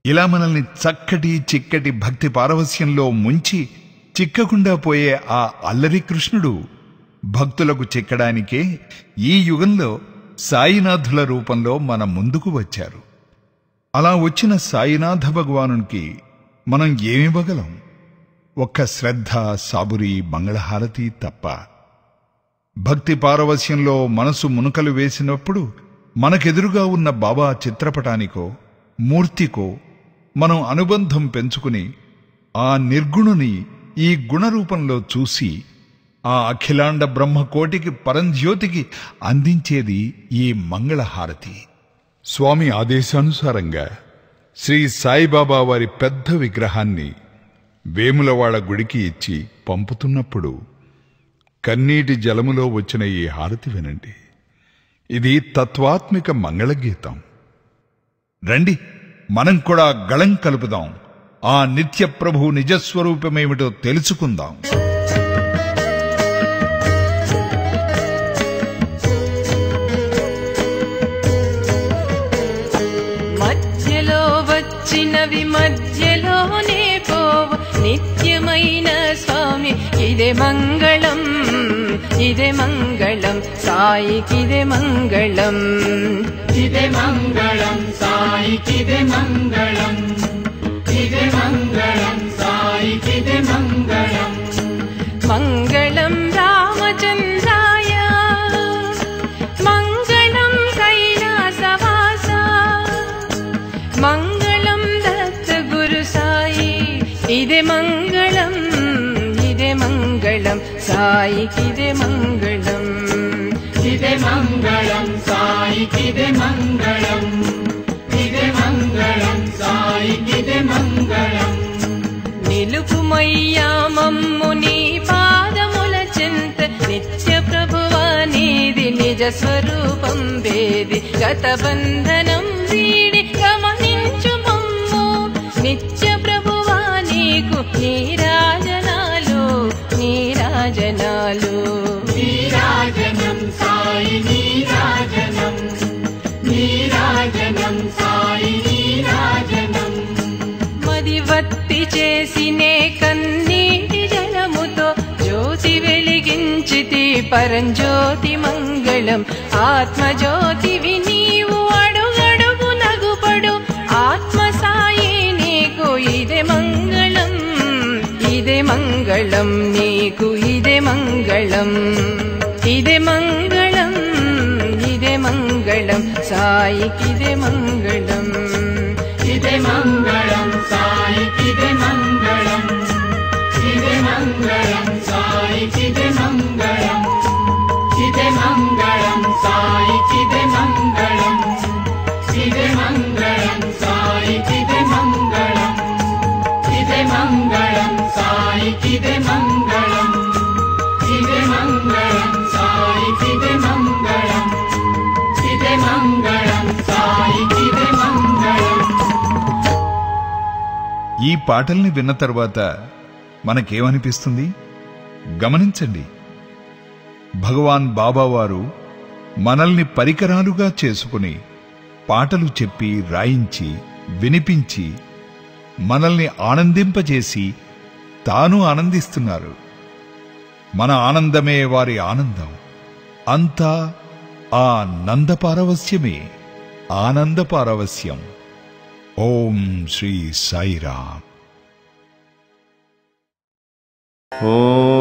ఇలా మనల్ని చక్కటి చిక్కటి భక్తి పారవస్యంలో ముంచి చిక్కకుండా పోయే ఆ అల్లరి కృష్ణుడు భక్తులకు చిక్కడానికే ఈ యుగంలో సాయినాథుల రూపంలో మన ముందుకు వచ్చారు అలా వచ్చిన సాయినాథ భగవానునికి మనం ఏమివ్వగలం ఒక్క శ్రద్ధ సాబురి మంగళహారతి తప్ప భక్తి పారవస్యంలో మనసు మునుకలు వేసినప్పుడు మనకెదురుగా ఉన్న బాబా చిత్రపటానికో మూర్తికో మనం అనుబంధం పెంచుకుని ఆ నిర్గుణుని ఈ గుణరూపంలో చూసి ఆ అఖిలాండ బ్రహ్మకోటికి పరంజ్యోతికి అందించేది ఈ మంగళహారతి స్వామి ఆదేశానుసారంగా శ్రీ సాయిబాబా వారి పెద్ద విగ్రహాన్ని వేములవాడ గుడికి ఇచ్చి పంపుతున్నప్పుడు కన్నీటి జలములో వచ్చిన ఈ హారతి వినండి ఇది తత్వాత్మిక మంగళగీతం రండి మనం కూడా గళం కలుపుదాం ఆ నిత్య ప్రభు నిజస్వరూపమేమిటో తెలుసుకుందాం మధ్యలో వచ్చినవి మధ్యలోనే పోవ నిత్యమైన స్వామి ఇదే మంగళం ఇదే మంగళం సాయికిదే మంగళం ఇదే మంగళం సాయికిదే మంగళం ఇదే మంగళం సాయికిదే మంగళం మంగళం రామచంద్రాయ మంగళం కైలాసవాస మంగళం దత్త గురు సాయి ఇదే మంగళం ఇదే మంగళం సాయికిదే మంగళం ఇదే మంగళం సాయికిదే మంగళం ఇదే మంగళం సాయికిదే మంగళం నిలుపుమయ్యా మమ్ము నీ పాదముల చింత నిత్య ప్రభువా నీది నిజ స్వరూపం వేది గత బంధనం వీడి గమనించు మమ్ము నిత్య ప్రభువా నీకు నీరాజనాలు నీరాజనాలు నీరాజనం సాయి నీరాజనం నీరాజనం సాయి నీరాజనం మదివత్తి చేసినే కన్నీటి జలముతో జ్యోతి వెలిగించితి పరంజ్యోతి మంగళం ఆత్మజ్యోతివి నీవు అడుగడుగు నగుపడు ఆత్మ సాయి నీకు ఇదే మంగళం ఇదే మంగళం నీకు ఇదే మంగళం ఇదే మంగళం ఇదే మంగళం సాయికిదే మంగళం ఇదే మంగళం సాయికిదే మంగళం ఇదే మంగళం సాయికిదే మంగళం ఇదే మంగళం సాయికిదే మంగళం ఇదే మంగళం సాయికిదే మంగళం ఇదే మంగళం సాయికిదే మంగళం ఇదే మంగళం సాయికిదే మంగళం ఇదే మంగళం సాయికిదే మంగళం ఈ పాటల్ని విన్న తర్వాత మనకేమనిపిస్తుంది గమనించండి భగవాన్ బాబావారు మనల్ని పరికరాలుగా చేసుకుని పాటలు చెప్పి రాయించి వినిపించి మనల్ని ఆనందింపజేసి తాను ఆనందిస్తున్నారు మన ఆనందమే వారి ఆనందం అంతా ఆ నందపారవస్యమే ఆనందపారవస్యం ఓం శ్రీ సాయిరామ్ ॐ